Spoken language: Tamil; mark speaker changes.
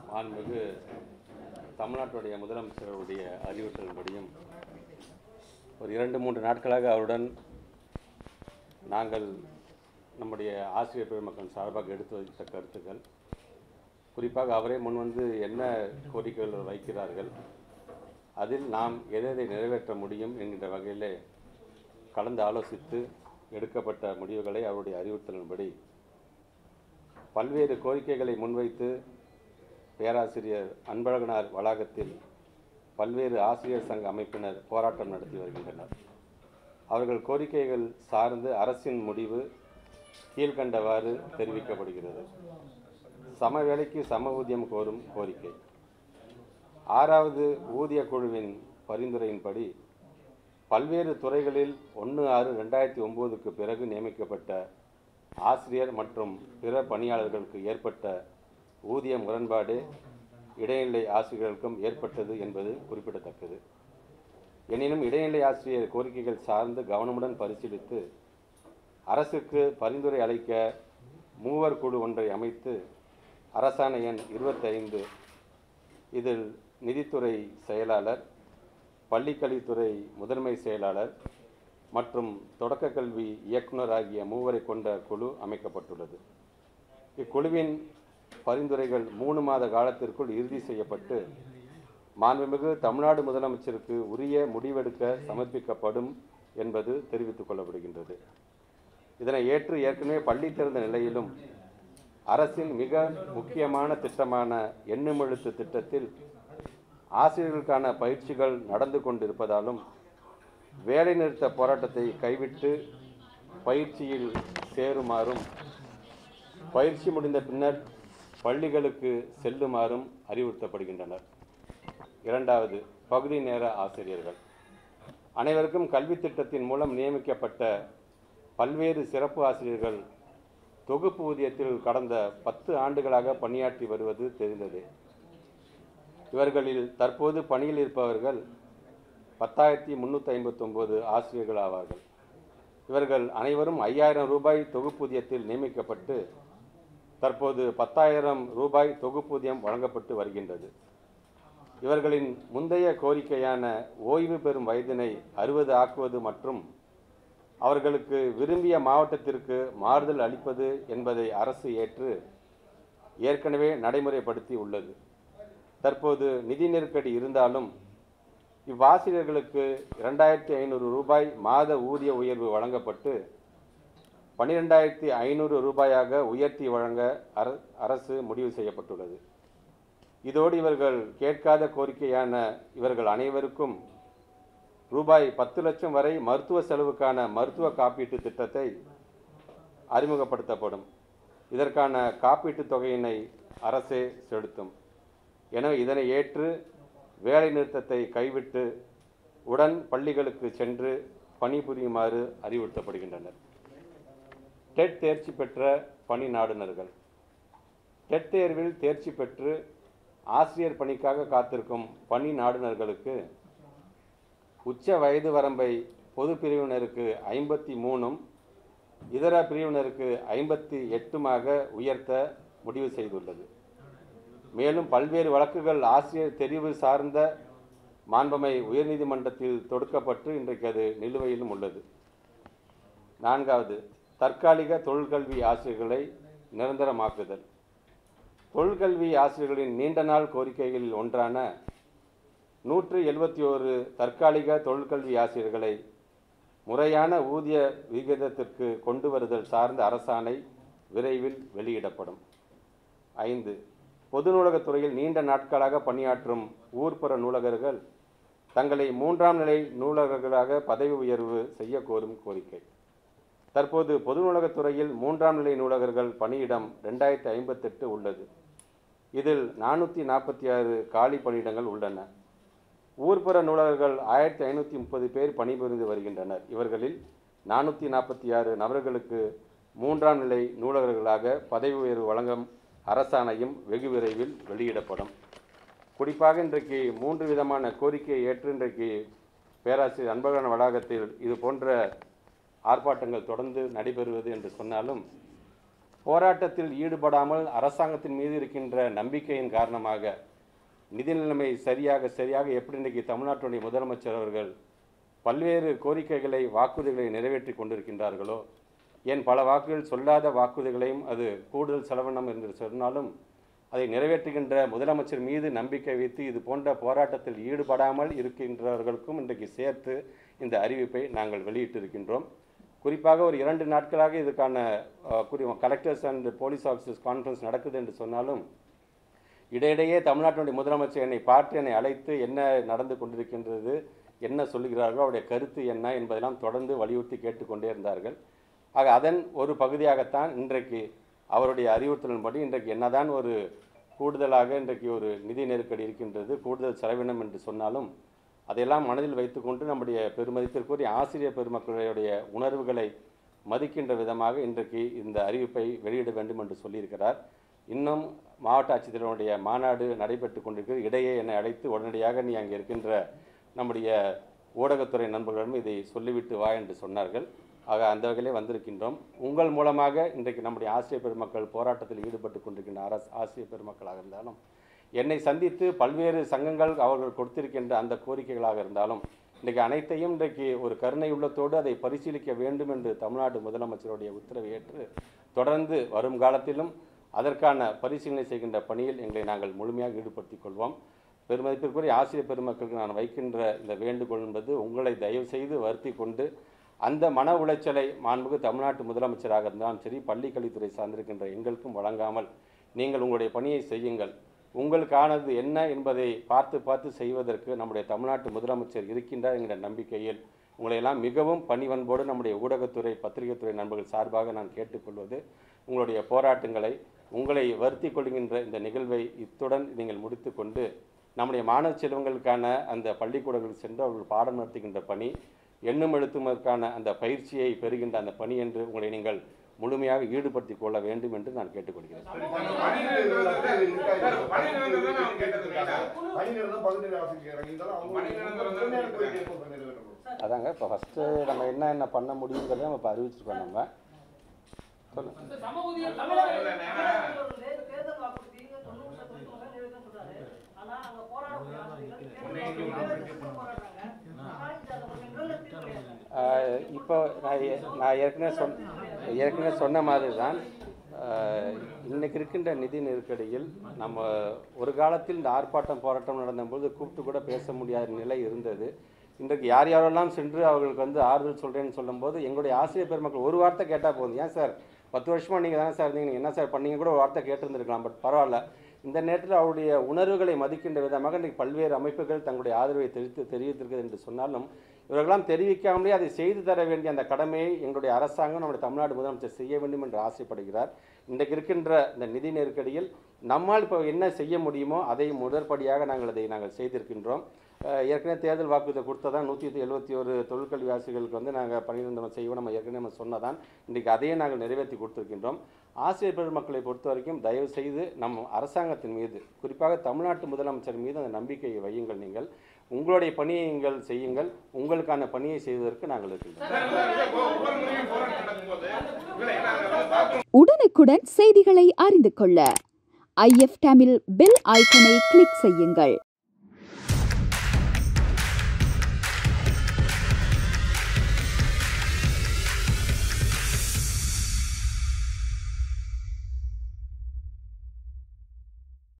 Speaker 1: மாண்புமிகு தமிழ்நாட்டுடைய முதலமைச்சருடைய அறிவுறுத்தலின்படியும் ஒரு இரண்டு மூன்று நாட்களாக அவருடன் நாங்கள் நம்முடைய ஆசிரியர் பெருமக்கள் சார்பாக எடுத்து வைத்த கருத்துக்கள் குறிப்பாக அவரே முன்வந்து என்ன கோரிக்கைகள் வைக்கிறார்கள் அதில் நாம் எதை எதை நிறைவேற்ற முடியும் என்கின்ற வகையிலே கலந்து ஆலோசித்து எடுக்கப்பட்ட முடிவுகளை அவருடைய அறிவுறுத்தலின்படி பல்வேறு கோரிக்கைகளை முன்வைத்து பேராசிரியர் அன்பழகனார் வளாகத்தில் பல்வேறு ஆசிரியர் சங்க அமைப்பினர் போராட்டம் நடத்தி வருகின்றனர் அவர்கள் கோரிக்கைகள் சார்ந்து அரசின் முடிவு கீழ்கண்டவாறு தெரிவிக்கப்படுகிறது சம வேலைக்கு சம ஊதியம் கோரும் கோரிக்கை ஆறாவது ஊதிய குழுவின் பரிந்துரையின்படி பல்வேறு துறைகளில் ஒன்று ஆறு ரெண்டாயிரத்தி ஒம்போதுக்கு பிறகு நியமிக்கப்பட்ட ஆசிரியர் மற்றும் பிற பணியாளர்களுக்கு ஏற்பட்ட ஊதிய முரண்பாடு இடைநிலை ஆசிரியர்களுக்கும் ஏற்பட்டது என்பது குறிப்பிடத்தக்கது எனினும் இடைநிலை ஆசிரியர் கோரிக்கைகள் சார்ந்து கவனமுடன் பரிசீலித்து அரசுக்கு பரிந்துரை அளிக்க மூவர் குழு ஒன்றை அமைத்து அரசாணை எண் இருபத்தைந்து இதில் நிதித்துறை செயலாளர் பள்ளிக்கல்வித்துறை முதன்மை செயலாளர் மற்றும் தொடக்க கல்வி இயக்குனர் ஆகிய மூவரை கொண்ட குழு அமைக்கப்பட்டுள்ளது இக்குழுவின் பரிந்துரைகள் மூணு மாத காலத்திற்குள் இறுதி செய்யப்பட்டு மாண்புமிகு தமிழ்நாடு முதலமைச்சருக்கு உரிய முடிவெடுக்க சமர்ப்பிக்கப்படும் என்பது தெரிவித்துக் கொள்ளப்படுகின்றது இதனை ஏற்று ஏற்கனவே பள்ளி திறந்த நிலையிலும் அரசின் மிக முக்கியமான திட்டமான எண்ணுமெழுத்து திட்டத்தில் ஆசிரியர்களுக்கான பயிற்சிகள் நடந்து கொண்டிருப்பதாலும் வேலைநிறுத்த போராட்டத்தை கைவிட்டு பயிற்சியில் சேருமாறும் பயிற்சி முடிந்த பின்னர் பள்ளிகளுக்கு செல்லுமாறும் அறிவுறுத்தப்படுகின்றனர் இரண்டாவது பகுதி நேர ஆசிரியர்கள் அனைவருக்கும் கல்வித் திட்டத்தின் மூலம் நியமிக்கப்பட்ட பல்வேறு சிறப்பு ஆசிரியர்கள் தொகுப்பு ஊதியத்தில் கடந்த பத்து ஆண்டுகளாக பணியாற்றி வருவது தெரிந்தது இவர்களில் தற்போது பணியில் இருப்பவர்கள் பத்தாயிரத்தி முந்நூற்றி ஐம்பத்தொம்போது ஆசிரியர்கள் ஆவார்கள் இவர்கள் அனைவரும் ஐயாயிரம் ரூபாய் தொகுப்பூதியத்தில் நியமிக்கப்பட்டு தற்போது பத்தாயிரம் ரூபாய் தொகுப்பூதியம் வழங்கப்பட்டு வருகின்றது இவர்களின் முந்தைய கோரிக்கையான ஓய்வு பெறும் வயதினை அறுபது ஆக்குவது மற்றும் அவர்களுக்கு விரும்பிய மாவட்டத்திற்கு மாறுதல் அளிப்பது என்பதை அரசு ஏற்று ஏற்கனவே நடைமுறைப்படுத்தி உள்ளது தற்போது நிதி நெருக்கடி இருந்தாலும் இவ்வாசிரியர்களுக்கு இரண்டாயிரத்தி ஐநூறு ரூபாய் மாத ஊதிய உயர்வு வழங்கப்பட்டு பன்னிரெண்டாயிரத்தி ஐநூறு ரூபாயாக உயர்த்தி வழங்க அர- அரசு முடிவு செய்யப்பட்டுள்ளது இதோடு இவர்கள் கேட்காத கோரிக்கையான இவர்கள் அனைவருக்கும் ரூபாய் பத்து லட்சம் வரை மருத்துவ செலவுக்கான மருத்துவ காப்பீட்டு திட்டத்தை அறிமுகப்படுத்தப்படும் இதற்கான காப்பீட்டுத் தொகையினை அரசே செலுத்தும் எனவே இதனை ஏற்று வேலை நிறுத்தத்தை கைவிட்டு உடன் பள்ளிகளுக்கு சென்று பணிபுரியுமாறு அறிவுறுத்தப்படுகின்றனர் டெட் தேர்ச்சி பெற்ற பணி நாடுனர்கள் டெட் தேர்வில் தேர்ச்சி பெற்று ஆசிரியர் பணிக்காக காத்திருக்கும் பணி நாடுனர்களுக்கு உச்ச வயது வரம்பை பொது பிரிவினருக்கு ஐம்பத்தி மூணும் இதர பிரிவினருக்கு ஐம்பத்தி எட்டுமாக உயர்த்த முடிவு செய்துள்ளது மேலும் பல்வேறு வழக்குகள் ஆசிரியர் தெரிவு சார்ந்த மாண்பமை உயர்நீதிமன்றத்தில் தொடுக்கப்பட்டு இன்றைக்கு அது நிலுவையிலும் உள்ளது நான்காவது தற்காலிக தொழிற்கல்வி ஆசிரியர்களை நிரந்தரமாக்குதல் தொழிற்கல்வி ஆசிரியர்களின் நீண்ட நாள் கோரிக்கைகளில் ஒன்றான நூற்று எழுபத்தி ஓரு தற்காலிக தொழிற்கல்வி ஆசிரியர்களை முறையான ஊதிய விகிதத்திற்கு கொண்டு வருதல் சார்ந்த அரசாணை விரைவில் வெளியிடப்படும் ஐந்து பொது நூலகத் துறையில் நீண்ட நாட்களாக பணியாற்றும் ஊர்ப்புற நூலகர்கள் தங்களை மூன்றாம் நிலை நூலகர்களாக பதவி உயர்வு செய்ய கோரும் கோரிக்கை தற்போது பொது நூலகத் துறையில் மூன்றாம் நிலை நூலகர்கள் பணியிடம் ரெண்டாயிரத்தி ஐம்பத்தெட்டு உள்ளது இதில் நானூற்றி நாற்பத்தி ஆறு காலி பணியிடங்கள் உள்ளன ஊர்ப்புற நூலகர்கள் ஆயிரத்தி ஐநூற்றி முப்பது பேர் பணிபுரிந்து வருகின்றனர் இவர்களில் நானூற்றி நாற்பத்தி ஆறு நபர்களுக்கு மூன்றாம் நிலை நூலகர்களாக பதவி உயர்வு வழங்கும் அரசாணையும் வெகு விரைவில் வெளியிடப்படும் குறிப்பாக இன்றைக்கு மூன்று விதமான கோரிக்கையை ஏற்று இன்றைக்கு பேராசிரியர் அன்பழகன் வளாகத்தில் இது போன்ற ஆர்ப்பாட்டங்கள் தொடர்ந்து நடைபெறுவது என்று சொன்னாலும் போராட்டத்தில் ஈடுபடாமல் அரசாங்கத்தின் மீது இருக்கின்ற நம்பிக்கையின் காரணமாக நிதி நிலைமை சரியாக சரியாக எப்படி இன்றைக்கு தமிழ்நாட்டுடைய முதலமைச்சர் அவர்கள் பல்வேறு கோரிக்கைகளை வாக்குறுதிகளை நிறைவேற்றி கொண்டிருக்கின்றார்களோ ஏன் பல வாக்குகள் சொல்லாத வாக்குறுதிகளையும் அது கூடுதல் செலவினம் என்று சொன்னாலும் அதை நிறைவேற்றுகின்ற முதலமைச்சர் மீது நம்பிக்கை வைத்து இது போன்ற போராட்டத்தில் ஈடுபடாமல் இருக்கின்றவர்களுக்கும் இன்றைக்கு சேர்த்து இந்த அறிவிப்பை நாங்கள் வெளியிட்டிருக்கின்றோம் குறிப்பாக ஒரு இரண்டு நாட்களாக இதுக்கான அஹ், குறி collectors and police officers conference நடக்குது என்று சொன்னாலும் இடையிடையே தமிழ்நாட்டினுடைய முதலமைச்சர் என்னை பார்த்து என்னை அழைத்து என்ன நடந்து கொண்டிருக்கின்றது என்ன சொல்லுகிறார்களோ அவருடைய கருத்து என்ன என்பதெல்லாம் தொடர்ந்து வலியுறுத்தி கேட்டுக்கொண்டே இருந்தார்கள் ஆக அதன் ஒரு பகுதியாகத்தான் இன்றைக்கு அவருடைய அறிவுறுத்தலின்படி இன்றைக்கு என்னதான் ஒரு கூடுதலாக இன்றைக்கு ஒரு நிதி நெருக்கடி இருக்கின்றது கூடுதல் செலவினம் என்று சொன்னாலும் அதையெல்லாம் மனதில் வைத்துக்கொண்டு நம்முடைய பெருமதிப்பிற்குரிய ஆசிரியர் பெருமக்களுடைய உணர்வுகளை மதிக்கின்ற விதமாக இன்றைக்கு இந்த அறிவிப்பை வெளியிட வேண்டும் என்று சொல்லியிருக்கிறார் இன்னும் மாவட்ட ஆட்சித்தலைவருடைய மாநாடு நடைபெற்று கொண்டிருக்கிறது இடையே என்னை அழைத்து உடனடியாக நீ அங்கே இருக்கின்ற நம்முடைய ஊடகத்துறை நண்பர்களிடம் இதை சொல்லிவிட்டு வா என்று சொன்னார்கள் ஆக அந்த வகையிலே வந்திருக்கின்றோம் உங்கள் மூலமாக இன்றைக்கு நம்முடைய ஆசிரியர் பெருமக்கள் போராட்டத்தில் ஈடுபட்டு கொண்டிருக்கின்ற அரசு ஆசிரியர் பெருமக்களாக இருந்தாலும் என்னை சந்தித்து பல்வேறு சங்கங்கள் அவர்கள் கொடுத்திருக்கின்ற அந்த கோரிக்கைகளாக இருந்தாலும் இன்றைக்கு அனைத்தையும் இன்றைக்கு ஒரு கருணை உள்ளத்தோடு அதை பரிசீலிக்க வேண்டும் என்று தமிழ்நாடு முதலமைச்சருடைய உத்தரவை ஏற்று தொடர்ந்து வரும் காலத்திலும் அதற்கான பரிசீலனை செய்கின்ற பணியில் எங்களை நாங்கள் முழுமையாக ஈடுபடுத்திக் கொள்வோம் பெருமதிப்பிற்குரிய ஆசிரியர் பெருமக்களுக்கு நான் வைக்கின்ற இந்த வேண்டுகோள் என்பது உங்களை தயவு செய்து வருத்தி கொண்டு அந்த மன உளைச்சலை மாண்புக்கு தமிழ்நாட்டு முதலமைச்சராக இருந்தாலும் சரி பள்ளிக்கல்வித்துறை சார்ந்திருக்கின்ற எங்களுக்கும் வழங்காமல் நீங்கள் உங்களுடைய பணியை செய்யுங்கள் உங்களுக்கானது என்ன என்பதை பார்த்து பார்த்து செய்வதற்கு நம்முடைய தமிழ்நாட்டு முதலமைச்சர் இருக்கின்றார் என்கிற நம்பிக்கையில் உங்களையெல்லாம் மிகவும் பணிவன்போடு நம்முடைய ஊடகத்துறை பத்திரிகைத்துறை நண்பர்கள் சார்பாக நான் கேட்டுக்கொள்வது உங்களுடைய போராட்டங்களை உங்களை வருத்தி கொள்கின்ற இந்த நிகழ்வை இத்துடன் நீங்கள் முடித்துக்கொண்டு நம்முடைய மாணவ செல்வங்களுக்கான அந்த பள்ளிக்கூடங்களுக்கு சென்று அவர்கள் பாடம் நடத்துகின்ற பணி எண்ணும் எழுத்துவதற்கான அந்த பயிற்சியை பெறுகின்ற அந்த பணி என்று உங்களை நீங்கள் முழுமையாக ஈடுபடுத்திக் கொள்ள வேண்டும் என்று நான் கேட்டுக்கொள்கிறேன் அதாங்க இப்போ ஃபஸ்ட்டு நம்ம என்ன என்ன பண்ண முடியுங்கிறத நம்ம இப்போ அறிவிச்சிருக்கோம் நம்ம சொல்லுங்கள்
Speaker 2: சம ஊதியம்
Speaker 3: தேர்தல் வாக்குறுதிங்க தொண்ணூறு சதவீதம் தொண்ணூறு சதவீதம் சொல்றாரு ஆனா அங்க போராடக்கூடிய ஆசிரியர்கள் தேர்தல் வாக்குறுதிக்கு போராடுறாங்க ஆனா இது அதை கொஞ்சம் நிறைவேற்றி கிடையாது
Speaker 1: ஆஹ் இப்போ நான் ஏ- நான் ஏற்கனவே சொன் ஏற்கனவே சொன்ன மாதிரி தான் ஆஹ் இன்னைக்கு இருக்கின்ற நிதி நெருக்கடியில் நம்ம ஒரு காலத்தில் இந்த ஆர்ப்பாட்டம் போராட்டம் நடந்தபோது கூப்பிட்டு கூட பேச முடியாத நிலை இருந்தது இன்றைக்கு யார் யாரெல்லாம் சென்று அவர்களுக்கு வந்து ஆறுதல் சொல்கிறேன்னு சொல்லும்போது எங்களுடைய ஆசிரியர் பெருமக்கள் ஒரு வார்த்தை கேட்டால் போதும் ஏன் சார் பத்து வருஷமாக நீங்கள் தானே சார் இருந்தீங்க நீங்கள் என்ன சார் பண்ணீங்க கூட ஒரு வார்த்தை கேட்டிருந்துருக்கலாம் பட் பரவாயில்ல இந்த நேரத்தில் அவருடைய உணர்வுகளை மதிக்கின்ற விதமாக இன்றைக்கு பல்வேறு அமைப்புகள் தங்களுடைய ஆதரவை தெரிவித்து தெரிவித்திருக்கிறது என்று சொன்னாலும் இவர்களெல்லாம் தெரிவிக்காமலே அதை செய்து தர வேண்டிய அந்த கடமையை எங்களுடைய அரசாங்கம் நம்முடைய தமிழ்நாடு முதலமைச்சர் செய்ய வேண்டும் என்று ஆசைப்படுகிறார் இன்றைக்கு இருக்கின்ற இந்த நிதி நெருக்கடியில் நம்மால் இப்போ என்ன செய்ய முடியுமோ அதை முதற்படியாக நாங்கள் அதை நாங்கள் செய்திருக்கின்றோம் அஹ் ஏற்கனவே தேர்தல் வாக்குறுதி கொடுத்ததான் நூற்றி எழுபத்தி ஒரு தொழிற்கல்வி ஆசிரியர்களுக்கு வந்து நாங்கள் பன்னிரெண்டு செய்வோம் நம்ம ஏற்கனவே நம்ம சொன்னதான் இன்றைக்கு அதையே நாங்கள் நிறைவேற்றி கொடுத்திருக்கின்றோம் ஆசிரியர் பெருமக்களை பொறுத்த வரைக்கும் தயவு செய்து நம் அரசாங்கத்தின் மீது குறிப்பாக தமிழ்நாட்டு முதலமைச்சர் மீது அந்த நம்பிக்கையை வையுங்கள் நீங்கள் உங்களுடைய பணியை நீங்கள் செய்யுங்கள் உங்களுக்கான பணியை செய்வதற்கு நாங்கள் இருக்கின்றோம்
Speaker 4: உடனுக்குடன் செய்திகளை அறிந்து கொள்ள ஐஎஃப் தமிழ் பெல் ஐக்கனை கிளிக் செய்யுங்கள்